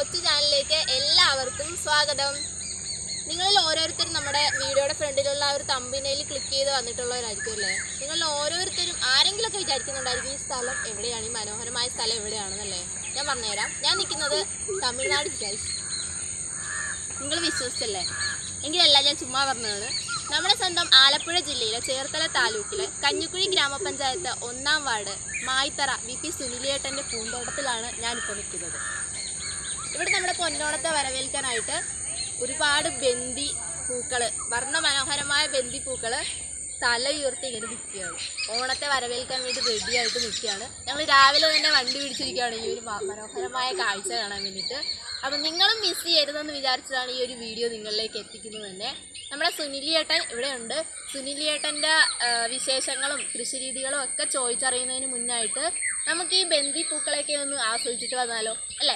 കൊച്ചു ചാനലിലേക്ക് എല്ലാവർക്കും സ്വാഗതം നിങ്ങളിൽ ഓരോരുത്തരും നമ്മുടെ വീഡിയോയുടെ ഫ്രണ്ടിലുള്ള ആ ഒരു തമ്പിനയിൽ ക്ലിക്ക് ചെയ്ത് വന്നിട്ടുള്ളവരായിരിക്കും അല്ലേ നിങ്ങളിൽ ഓരോരുത്തരും ആരെങ്കിലുമൊക്കെ വിചാരിക്കുന്നുണ്ടായിരിക്കും ഈ സ്ഥലം എവിടെയാണ് ഈ മനോഹരമായ സ്ഥലം എവിടെയാണെന്നല്ലേ ഞാൻ പറഞ്ഞുതരാം ഞാൻ നിൽക്കുന്നത് തമിഴ്നാട് ഗൈസ് നിങ്ങൾ വിശ്വസിച്ചല്ലേ എങ്കിലല്ല ഞാൻ ചുമ്മാ പറഞ്ഞതാണ് നമ്മുടെ സ്വന്തം ആലപ്പുഴ ജില്ലയിലെ ചേർത്തല താലൂക്കിലെ കഞ്ഞിക്കുഴി ഗ്രാമപഞ്ചായത്ത് ഒന്നാം വാർഡ് മായിത്തറ വി പി സുനിലിയേട്ടൻ്റെ പൂന്തോട്ടത്തിലാണ് ഞാനിപ്പോൾ നിൽക്കുന്നത് ഇവിടെ നമ്മുടെ പൊന്നോണത്തെ വരവേൽക്കാനായിട്ട് ഒരുപാട് ബന്ദി പൂക്കൾ വർണ്ണമനോഹരമായ ബന്ദി പൂക്കൾ തല ഉയർത്തി ഇങ്ങനെ നിൽക്കുകയാണ് ഓണത്തെ വരവേൽക്കാൻ വേണ്ടി റെഡി ആയിട്ട് നിൽക്കുകയാണ് ഞങ്ങൾ രാവിലെ തന്നെ വണ്ടി പിടിച്ചിരിക്കുകയാണ് ഈ ഒരു മ- മനോഹരമായ കാഴ്ച കാണാൻ വേണ്ടിയിട്ട് അപ്പം നിങ്ങളും മിസ് ചെയ്യരുതെന്ന് വിചാരിച്ചതാണ് ഈ ഒരു വീഡിയോ നിങ്ങളിലേക്ക് എത്തിക്കുന്നത് തന്നെ നമ്മുടെ സുനിലിയേട്ടൻ ഇവിടെയുണ്ട് സുനിലിയേട്ടൻ്റെ വിശേഷങ്ങളും കൃഷിരീതികളും ഒക്കെ ചോദിച്ചറിയുന്നതിന് മുന്നായിട്ട് നമുക്ക് ഈ ബന്ദി പൂക്കളൊക്കെ ഒന്ന് ആസ്വദിച്ചിട്ട് വന്നാലോ അല്ലേ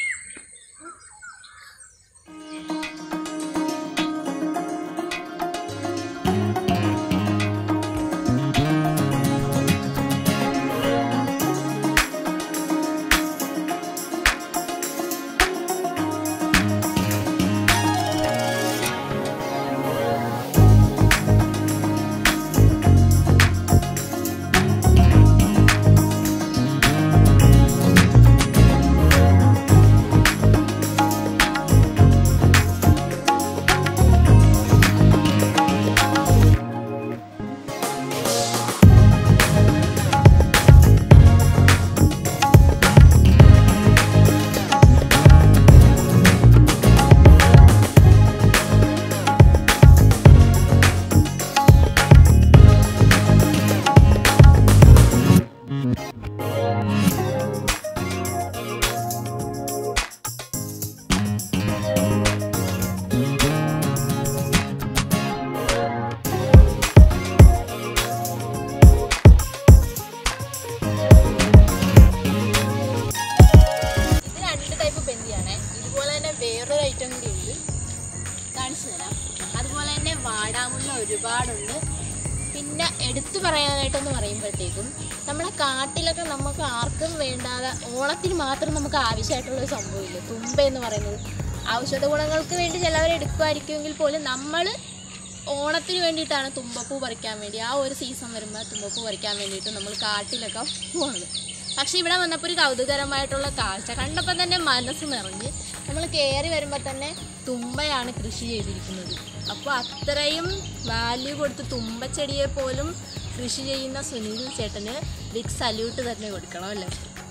ഇത് രണ്ട് ടൈപ്പ് ബന്ദിയാണ് ഇതുപോലെ തന്നെ വേറൊരു ഐറ്റം കൂടി ഉണ്ട് കാണിച്ചു തരാം അതുപോലെ തന്നെ വാടാമുള്ള ഒരുപാടുണ്ട് പിന്നെ എടുത്തു പറയാനായിട്ടെന്ന് പറയുമ്പോഴത്തേക്കും നമ്മുടെ കാട്ടിലൊക്കെ നമുക്ക് ആർക്കും വേണ്ടാതെ ഓണത്തിന് മാത്രം നമുക്ക് ആവശ്യമായിട്ടുള്ള ഒരു സംഭവമില്ല തുമ്പ എന്ന് പറയുന്നത് ഔഷധ ഗുണങ്ങൾക്ക് വേണ്ടി ചിലവർ എടുക്കുമായിരിക്കുമെങ്കിൽ പോലും നമ്മൾ ഓണത്തിന് വേണ്ടിയിട്ടാണ് തുമ്പപ്പൂ പറിക്കാൻ വേണ്ടി ആ ഒരു സീസൺ വരുമ്പോൾ തുമ്പപ്പൂ പറിക്കാൻ വേണ്ടിയിട്ട് നമ്മൾ കാട്ടിലൊക്കെ പോകുന്നത് പക്ഷേ ഇവിടെ വന്നപ്പോൾ ഒരു കൗതുകരമായിട്ടുള്ള കാഴ്ച കണ്ടപ്പോൾ തന്നെ മനസ്സ് നിറഞ്ഞ് നമ്മൾ കയറി വരുമ്പോൾ തന്നെ തുമ്പയാണ് കൃഷി ചെയ്തിരിക്കുന്നത് അപ്പോൾ അത്രയും വാല്യൂ കൊടുത്ത് തുമ്പച്ചെടിയെ പോലും കൃഷി ചെയ്യുന്ന സുനിൽ ചേട്ടന് ബിഗ് സല്യൂട്ട് തന്നെ കൊടുക്കണം അല്ലേ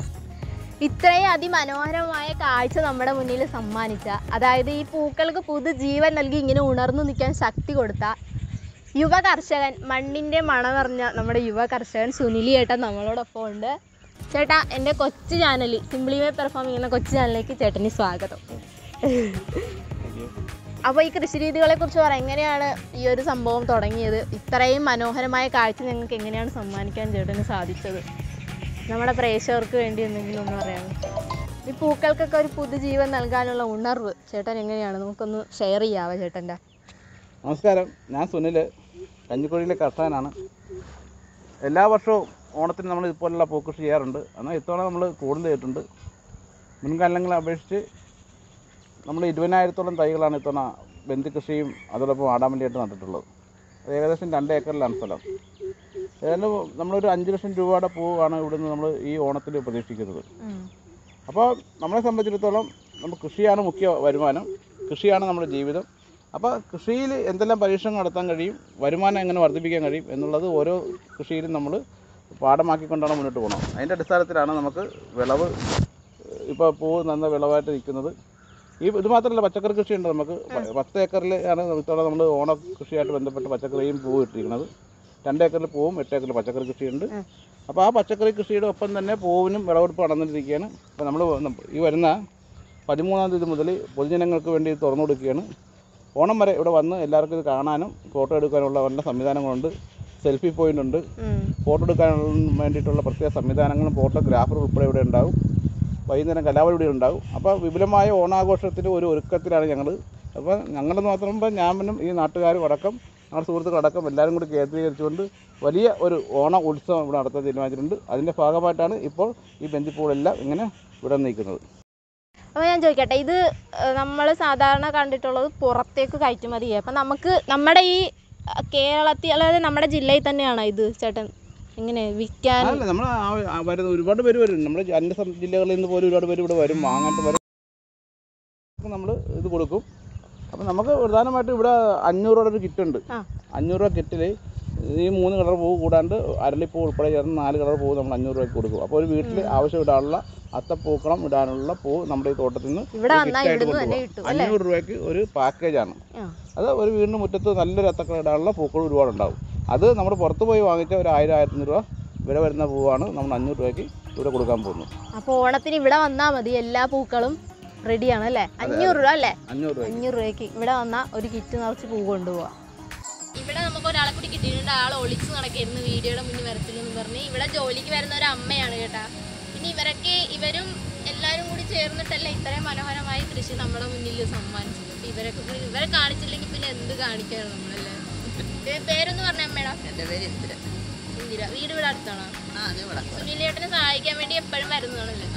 ഇത്രയും അതിമനോഹരമായ കാഴ്ച നമ്മുടെ മുന്നിൽ സമ്മാനിച്ച അതായത് ഈ പൂക്കൾക്ക് പുതുജീവൻ നൽകി ഇങ്ങനെ ഉണർന്നു നിൽക്കാൻ ശക്തി കൊടുത്ത യുവ കർഷകൻ മണ്ണിൻ്റെ മണമറിഞ്ഞ നമ്മുടെ യുവ കർഷകൻ സുനിലി ഏട്ടൻ നമ്മളോടൊപ്പം ഉണ്ട് ചേട്ടാ എൻ്റെ കൊച്ചു ചാനൽ സിംപ്ലി വേ പെർഫോമിംഗ് എന്ന കൊച്ചു ചാനലിലേക്ക് ചേട്ടന് സ്വാഗതം അപ്പോൾ ഈ കൃഷിരീതികളെ കുറിച്ച് പറയാം എങ്ങനെയാണ് ഈ ഒരു സംഭവം തുടങ്ങിയത് ഇത്രയും മനോഹരമായ കാഴ്ച ഞങ്ങൾക്ക് എങ്ങനെയാണ് സമ്മാനിക്കാൻ ചേട്ടന് സാധിച്ചത് നമ്മുടെ പ്രേക്ഷകർക്ക് വേണ്ടി എന്തെങ്കിലും ഒന്ന് പറയാമോ ഈ പൂക്കൾക്കൊക്കെ ഒരു പുതുജീവൻ നൽകാനുള്ള ഉണർവ് ചേട്ടൻ എങ്ങനെയാണ് നമുക്കൊന്ന് ഷെയർ ചെയ്യാവോ ചേട്ടൻ്റെ നമസ്കാരം ഞാൻ സുനിൽ കഞ്ഞിക്കുഴിയിലെ കർഷകനാണ് എല്ലാ വർഷവും ഓണത്തിന് നമ്മൾ ഇതുപോലുള്ള പൂക്കൃഷി ചെയ്യാറുണ്ട് എന്നാൽ ഇത്തവണ നമ്മൾ കൂടുതൽ ചെയ്തിട്ടുണ്ട് മുൻകാലങ്ങളെ അപേക്ഷിച്ച് നമ്മൾ ഇരുപതിനായിരത്തോളം തൈകളാണ് ഇത്തവണ ബന്ദി കൃഷിയും അതോടൊപ്പം ആടാമല്ലിയായിട്ട് നട്ടിട്ടുള്ളത് അത് ഏകദേശം രണ്ട് ഏക്കറിലാണ് സ്ഥലം ഏതായാലും നമ്മളൊരു അഞ്ച് ലക്ഷം രൂപയുടെ പൂവാണ് ഇവിടുന്ന് നമ്മൾ ഈ ഓണത്തിൽ പ്രതീക്ഷിക്കുന്നത് അപ്പോൾ നമ്മളെ സംബന്ധിച്ചിടത്തോളം നമുക്ക് കൃഷിയാണ് മുഖ്യ വരുമാനം കൃഷിയാണ് നമ്മുടെ ജീവിതം അപ്പോൾ കൃഷിയിൽ എന്തെല്ലാം പരീക്ഷണങ്ങൾ നടത്താൻ കഴിയും വരുമാനം എങ്ങനെ വർദ്ധിപ്പിക്കാൻ കഴിയും എന്നുള്ളത് ഓരോ കൃഷിയിലും നമ്മൾ പാഠമാക്കിക്കൊണ്ടാണ് മുന്നോട്ട് പോകണം അതിൻ്റെ അടിസ്ഥാനത്തിലാണ് നമുക്ക് വിളവ് ഇപ്പോൾ പൂ നന്ന വിളവായിട്ട് നിൽക്കുന്നത് ഈ ഇത് മാത്രമല്ല പച്ചക്കറി കൃഷിയുണ്ട് നമുക്ക് പ- പത്ത് ഏക്കറിൽ ആണ് ഇത്തവണ നമ്മൾ ഓണ കൃഷിയായിട്ട് ബന്ധപ്പെട്ട് പച്ചക്കറിയും പൂവും ഇട്ടിരിക്കുന്നത് രണ്ട് ഏക്കറിൽ പൂവും എട്ട് ഏക്കറിൽ പച്ചക്കറി കൃഷിയുണ്ട് അപ്പോൾ ആ പച്ചക്കറി കൃഷിയുടെ ഒപ്പം തന്നെ പൂവിനും വിളവെടുപ്പ് നടന്നിരിക്കുകയാണ് അപ്പോൾ നമ്മൾ ഈ വരുന്ന പതിമൂന്നാം തീയതി മുതൽ പൊതുജനങ്ങൾക്ക് വേണ്ടി ഇത് തുറന്നു കൊടുക്കുകയാണ് ഓണം വരെ ഇവിടെ വന്ന് എല്ലാവർക്കും ഇത് കാണാനും ഫോട്ടോ എടുക്കാനുള്ള നല്ല സംവിധാനങ്ങളുണ്ട് സെൽഫി പോയിന്റ് ഉണ്ട് ഫോട്ടോ എടുക്കാൻ വേണ്ടിയിട്ടുള്ള പ്രത്യേക സംവിധാനങ്ങളും ഫോട്ടോഗ്രാഫർ ഉൾപ്പെടെ ഇവിടെ ഉണ്ടാവും വൈകുന്നേരം കലാപരിപാടി ഉണ്ടാവും അപ്പോൾ വിപുലമായ ഓണാഘോഷത്തിൻ്റെ ഒരു ഒരുക്കത്തിലാണ് ഞങ്ങൾ അപ്പോൾ ഞങ്ങളെന്ന് മാത്രം ഞാനും ഈ നാട്ടുകാരും അടക്കം ഞങ്ങളുടെ സുഹൃത്തുക്കളടക്കം എല്ലാവരും കൂടി കേന്ദ്രീകരിച്ചുകൊണ്ട് വലിയ ഒരു ഓണ ഉത്സവം ഇവിടെ നടത്താൻ തീരുമാനിച്ചിട്ടുണ്ട് അതിൻ്റെ ഭാഗമായിട്ടാണ് ഇപ്പോൾ ഈ ബന്ദിപ്പൂളെല്ലാം ഇങ്ങനെ ഇവിടെ നിൽക്കുന്നത് അപ്പോൾ ഞാൻ ചോദിക്കട്ടെ ഇത് നമ്മൾ സാധാരണ കണ്ടിട്ടുള്ളത് പുറത്തേക്ക് കയറ്റുമതി ചെയ്യും അപ്പം നമുക്ക് നമ്മുടെ ഈ അഹ്, കേരളത്തിൽ അതായത് നമ്മുടെ ജില്ലയിൽ തന്നെയാണോ ഇത് ചേട്ടൻ ഇങ്ങനെ വിൽക്കാൻ അല്ല നമ്മൾ വരുന്ന ഒരുപാട് പേര് വരും നമ്മുടെ അന്യ സം- ജില്ലകളിൽ നിന്ന് പോലും ഒരുപാട് പേര് ഇവിടെ വരും വാങ്ങാൻ വരും നമ്മൾ ഇത് കൊടുക്കും അപ്പം നമുക്ക് പ്രധാനമായിട്ടും ഇവിടെ അഞ്ഞൂറ് രൂപയുടെ ഒരു കിറ്റ് ഉണ്ട് ആ. അഞ്ഞൂറ് രൂപ കിറ്റിൽ ഈ മൂന്ന് കളർ പൂ കൂടാണ്ട് അരളിപ്പൂ ഉൾപ്പെടെ ചേർന്ന് നാല് കളർ പൂ നമ്മൾ അഞ്ഞൂറ് രൂപയ്ക്ക് കൊടുക്കും അപ്പോൾ ഒരു വീട്ടിൽ ആവശ്യം ഇടാനുള്ള അത്തപ്പൂക്കളം ഇടാനുള്ള പൂ നമ്മുടെ ഈ തോട്ടത്തിൽ നിന്ന് ഇവിടെ ഒരു വന്നാൽ കിറ്റായിട്ട് ഇവിടുന്ന് തന്നെ കൊണ്ടുപോകാം. കിട്ടും അല്ലേ അഞ്ഞൂറ് രൂപയ്ക്ക് ഒരു പാക്കേജാണ് ആ. അത് ഒരു വീടിന് മുറ്റത്ത് നല്ലൊരു അത്തക്കള ഇടാനുള്ള പൂക്കൾ ഒരുപാടുണ്ടാവും അത് നമ്മൾ പുറത്ത് പോയി വാങ്ങിച്ച ഒരു ആയിരം ആയിരത്തി രൂപ വില വരുന്ന പൂവാണ് നമ്മൾ അഞ്ഞൂറ് രൂപയ്ക്ക് ഇവിടെ കൊടുക്കാൻ പോകുന്നത് അപ്പോൾ ഓണത്തിന് ഇവിടെ വന്നാൽ മതി എല്ലാ പൂക്കളും റെഡിയാണ് അല്ലേ അഞ്ഞൂറ് രൂപ അല്ലേ അഞ്ഞൂറ് രൂപ അഞ്ഞൂറ് രൂപയ്ക്ക് ഇവിടെ വന്നാൽ ഒരു കിറ്റ് നിറച്ച് പൂ കൊണ്ടുപോവാം ഇവിടെ നമുക്ക് ഒരാളെ കൂടി കിട്ടിയിട്ടുണ്ട് ആൾ ഒളിച്ചു നടക്കായിരുന്നു വീഡിയോയുടെ മുന്നിൽ വരത്തില്ലെന്ന് പറഞ്ഞ് ഇവിടെ ജോലിക്ക് വരുന്ന ഒരു അമ്മയാണ് കേട്ടാ പിന്നെ ഇവരൊക്കെ ഇവരും എല്ലാവരും കൂടി ചേർന്നിട്ടല്ലേ ഇത്രയും മനോഹരമായ കൃഷി നമ്മുടെ മുന്നിൽ സമ്മാനിച്ചത് അപ്പൊ ഇവരൊക്കെ കൂടി ഇവരെ കാണിച്ചില്ലെങ്കിൽ പിന്നെ എന്ത് കാണിക്കാണ് നമ്മളല്ലേ ഏ, പേരൊന്ന് പറഞ്ഞ അമ്മേടാ എൻ്റെ പേര് ഇന്ദിര ഇന്ദിര വീട് ഇവിടെ അടുത്താണോ ആ അത് ഇവിടെ സുനിലേട്ടനെ സഹായിക്കാൻ വേണ്ടി എപ്പോഴും വരുന്നതാണല്ലേ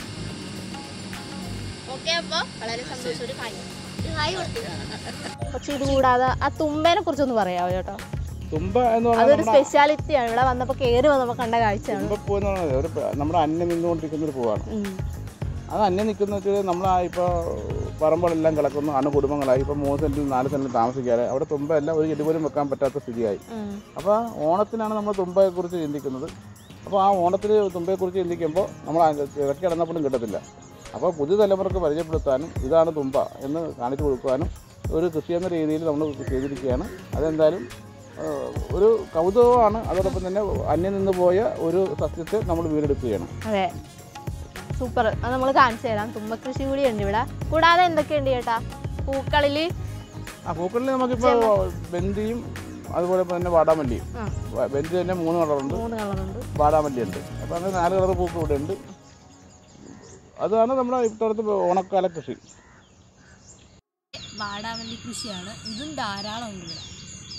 ഓക്കെ അപ്പോൾ വളരെ സന്തോഷം ഒരു ഹായ് ഒരു ഹായ് കൊടുത്തു പക്ഷെ ഇത് കൂടാതെ ആ തുമ്പേനെ കുറിച്ചൊന്ന് പറയാമോ ചേട്ടോ തുമ്പ എന്ന് അതൊരു പറഞ്ഞാൽ സ്പെഷ്യാലിറ്റിയാണ് ഇവിടെ വന്നപ്പോൾ കയറി വന്നപ്പോൾ കണ്ട കാഴ്ചയാണ് തുമ്പപ്പൂ എന്ന് പറയുന്നത് ഒരു പ- നമ്മുടെ അന്യം നിന്നുകൊണ്ടിരിക്കുന്ന ഒരു പൂവാണ് ഉം. അത് അന്യം നിൽക്കുന്ന വെച്ചാൽ നമ്മൾ ഇപ്പോൾ പറമ്പുകളെല്ലാം കിടക്കുന്നു അണു കുടുംബങ്ങളായി ഇപ്പോൾ മൂന്ന് സെൻറ്റിൽ നാല് സെൻറ്റിൽ താമസിക്കാതെ അവിടെ തുമ്പയെല്ലാം ഒരു ചെടി പോലും വെക്കാൻ പറ്റാത്ത സ്ഥിതിയായി ഉം. അപ്പോൾ ഓണത്തിനാണ് നമ്മൾ തുമ്പയെക്കുറിച്ച് ചിന്തിക്കുന്നത് അപ്പോൾ ആ ഓണത്തിൽ തുമ്പയെക്കുറിച്ച് ചിന്തിക്കുമ്പോൾ നമ്മൾ ഇറക്കി കിടന്നപ്പോഴും കിട്ടത്തില്ല അപ്പോൾ പുതിയ തലമുറക്ക് പരിചയപ്പെടുത്താനും ഇതാണ് തുമ്പ എന്ന് കാണിച്ചു കൊടുക്കാനും ഒരു കൃഷി എന്ന രീതിയിൽ നമ്മൾ ചെയ്തിരിക്കുകയാണ് അതെന്തായാലും ആ, ഒരു കൗതുകമാണ് അതോടൊപ്പം തന്നെ അന്യം നിന്ന് പോയ ഒരു സസ്യത്തെ നമ്മൾ വീണ്ടെടുക്കുകയാണ് അതെ സൂപ്പർ അത് നമ്മൾ കാണിച്ചു തരാം തുമ്പക്കൃഷി കൂടി ഉണ്ട് ഇവിടെ കൂടാതെ എന്തൊക്കെയുണ്ട് ചേട്ടാ പൂക്കളിൽ ആ പൂക്കളിൽ നമുക്കിപ്പോൾ ബന്ദിയും അതുപോലെ തന്നെ വാടാമല്ലിയും ആ. വ- ബന്ദി തന്നെ മൂന്ന് കളറുണ്ട് മൂന്ന് കളറുണ്ട് വാടാമല്ലി ഉണ്ട് അപ്പോൾ അങ്ങനെ നാല് കളർ പൂക്കൾ ഇവിടെ ഉണ്ട് അതാണ് നമ്മുടെ ഇപ്പോഴത്തെ ഓണക്കാല കൃഷി വാടാമല്ലി കൃഷിയാണ് ഇതും ധാരാളം ഉണ്ട് ഇവിടെ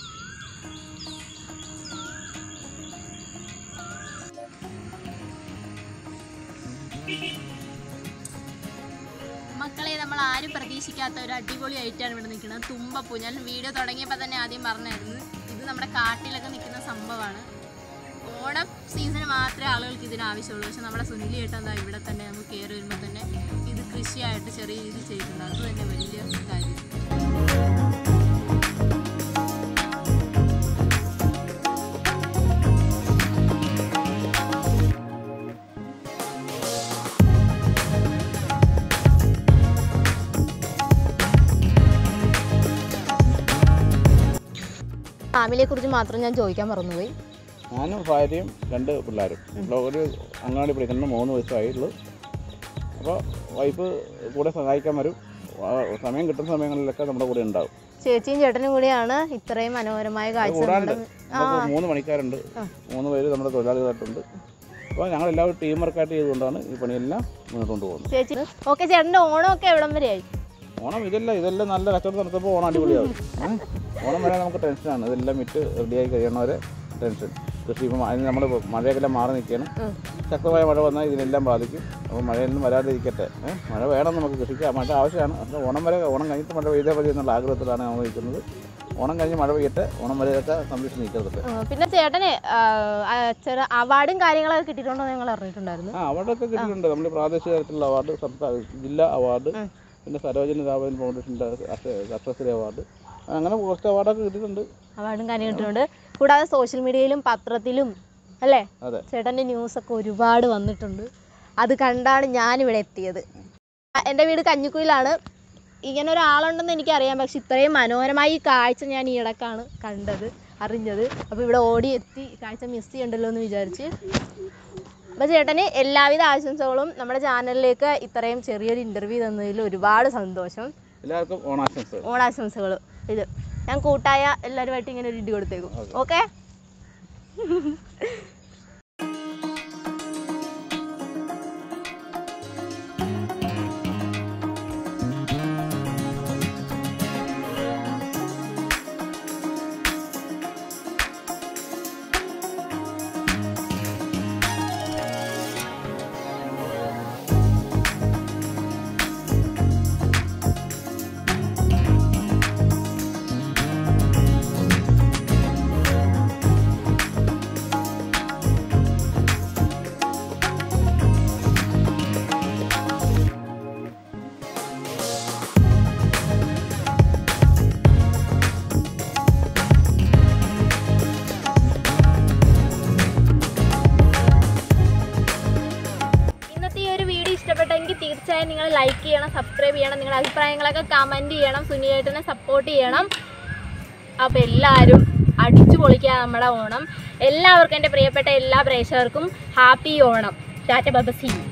മക്കളെ നമ്മൾ ആരും പ്രതീക്ഷിക്കാത്ത ഒരു അടിപൊളി ആയിട്ടാണ് ഇവിടെ നിൽക്കുന്നത് തുമ്പപ്പൂ ഞാൻ വീഡിയോ തുടങ്ങിയപ്പോൾ തന്നെ ആദ്യം പറഞ്ഞായിരുന്നു ഇത് നമ്മുടെ കാട്ടിലൊക്കെ നിൽക്കുന്ന സംഭവമാണ് ഓണം സീസണ് മാത്രമേ ആളുകൾക്ക് ഇതിന് ആവശ്യമുള്ളൂ പക്ഷെ നമ്മുടെ സുനിലി ചേട്ടൻ എന്താ ഇവിടെ തന്നെ നമുക്ക് കയറി വരുമ്പോൾ തന്നെ ഇത് കൃഷിയായിട്ട് ചെറിയ രീതിയിൽ ചെയ്തിട്ടുണ്ട് അത് തന്നെ വലിയ കാര്യം ഫാമിലിയെ കുറിച്ച് മാത്രം ഞാൻ ചോദിക്കാൻ മറന്നുപോയി ഞാനും ഭാര്യയും രണ്ട് പിള്ളേരും ഇപ്പോൾ ഒരു അങ്ങാടി പഠിക്കുന്ന മൂന്ന് വയസ്സായുള്ളൂ അപ്പോൾ വൈഫ് കൂടെ സഹായിക്കാൻ വരും ആ, സമയം കിട്ടുന്ന സമയങ്ങളിലൊക്കെ നമ്മുടെ കൂടെ ഉണ്ടാവും ചേച്ചിയും ചേട്ടനും കൂടിയാണ് ഇത്രയും മനോഹരമായ അത് കാഴ്ച കൂടാണ്ട് നമ്മുടെ- നമുക്ക് മൂന്ന് പണിക്കാരുണ്ട് ആ. മൂന്ന് പേര് നമ്മുടെ തൊഴിലാളികളായിട്ടുണ്ട് അപ്പോൾ ഞങ്ങൾ എല്ലാവരും ടീം വർക്കായിട്ട് ചെയ്തുകൊണ്ടാണ് ഈ പണിയെല്ലാം മുന്നോട്ട് കൊണ്ടുപോകുന്നത് ചേച്ചി ഓക്കെ ചേട്ടൻ്റെ ഓണമൊക്കെ എവിടം വരെയായി ഓണം ഇതല്ല ഇതെല്ലാം നല്ല കച്ചവടം നടത്തുമ്പോൾ ഓണം അടിപൊളിയാവും ഏ? ഓണം വരെ നമുക്ക് ടെൻഷനാണ് ഇതെല്ലാം വിറ്റ് റെഡിയായി കഴിയണവരെ ടെൻഷൻ കൃഷി ഇപ്പം അതിന് നമ്മൾ മഴയൊക്കെ മാറി നിൽക്കുകയാണ് ഉം. ശക്തമായ മഴ വന്നാൽ ഇതിനെല്ലാം ബാധിക്കും അപ്പോൾ മഴയൊന്നും വരാതിരിക്കട്ടെ ഏ? മഴ വേണം നമുക്ക് കൃഷിക്ക് മഴ ആവശ്യമാണ് പക്ഷേ ഓണം വരെ ഓണം കഴിഞ്ഞിട്ട് മഴ പെയ്തേ മതി എന്നുള്ള ആഗ്രഹത്തിലാണ് നമ്മൾ നിൽക്കുന്നത് ഓണം കഴിഞ്ഞ് മഴ പെയ്യട്ടെ ഓണം വരെയൊക്കെ സംരക്ഷിച്ച് നിൽക്കരുത് ആ, പിന്നെ ചേട്ടന് ആ, ആ, ചെറു അവാർഡും കാര്യങ്ങളൊക്കെ കിട്ടിയിട്ടുണ്ടോ എന്ന് ഞങ്ങൾ അറിഞ്ഞിട്ടുണ്ടായിരുന്നു ആ അവാർഡൊക്കെ കിട്ടിയിട്ടുണ്ട് നമ്മൾ പ്രാദേശിക തലത്തിലുള്ള അവാർഡ് സംസ്ഥാന ജില്ലാ അവാർഡ് ഉം. പിന്നെ സരോജിനി ദാവൻ ഫൗണ്ടേഷൻ്റെ കർഷകശ്രീ അവാർഡ് അങ്ങനെ കുറച്ച് അവാർഡൊക്കെ കിട്ടിയിട്ടുണ്ട് അവാർഡും കാര്യം കിട്ടിയിട്ടുണ്ട് കൂടാതെ സോഷ്യൽ മീഡിയയിലും പത്രത്തിലും അല്ലേ അതെ ചേട്ടൻ്റെ ന്യൂസൊക്കെ ഒരുപാട് വന്നിട്ടുണ്ട് അത് കണ്ടാണ് ഞാനിവിടെ എത്തിയത് ആ, എൻ്റെ വീട് കഞ്ഞിക്കുയിലാണ് ഇങ്ങനെ ഒരാളുണ്ടെന്ന് എനിക്കറിയാം പക്ഷെ ഇത്രയും മനോഹരമായ ഈ കാഴ്ച ഞാൻ ഈ ഇടക്കാണ് കണ്ടത് അറിഞ്ഞത് അപ്പോൾ ഇവിടെ ഓടി എത്തി ഈ കാഴ്ച മിസ് ചെയ്യണ്ടല്ലോ എന്ന് വിചാരിച്ച് അപ്പോൾ ചേട്ടന് എല്ലാവിധ ആശംസകളും നമ്മുടെ ചാനലിലേക്ക് ഇത്രയും ചെറിയൊരു ഇൻ്റർവ്യൂ തന്നതിൽ ഒരുപാട് സന്തോഷം എല്ലാവർക്കും ഓണാശംസകൾ ഓണാശംസകൾ ഇത് ഞാൻ കൂട്ടായ എല്ലാവരുമായിട്ട് ഇങ്ങനെ ഒരു ഇടി കൊടുത്തേക്കും ഓക്കെ ചെയ്യണം സബ്സ്ക്രൈബ് ചെയ്യണം നിങ്ങളുടെ അഭിപ്രായങ്ങളൊക്കെ കമൻറ്റ് ചെയ്യണം സുനിയേട്ടനെ സപ്പോർട്ട് ചെയ്യണം അപ്പോൾ എല്ലാവരും അടിച്ചു പൊളിക്കുക നമ്മുടെ ഓണം എല്ലാവർക്കും എൻ്റെ പ്രിയപ്പെട്ട എല്ലാ പ്രേക്ഷകർക്കും ഹാപ്പി ഓണം ടാറ്റ ബബസി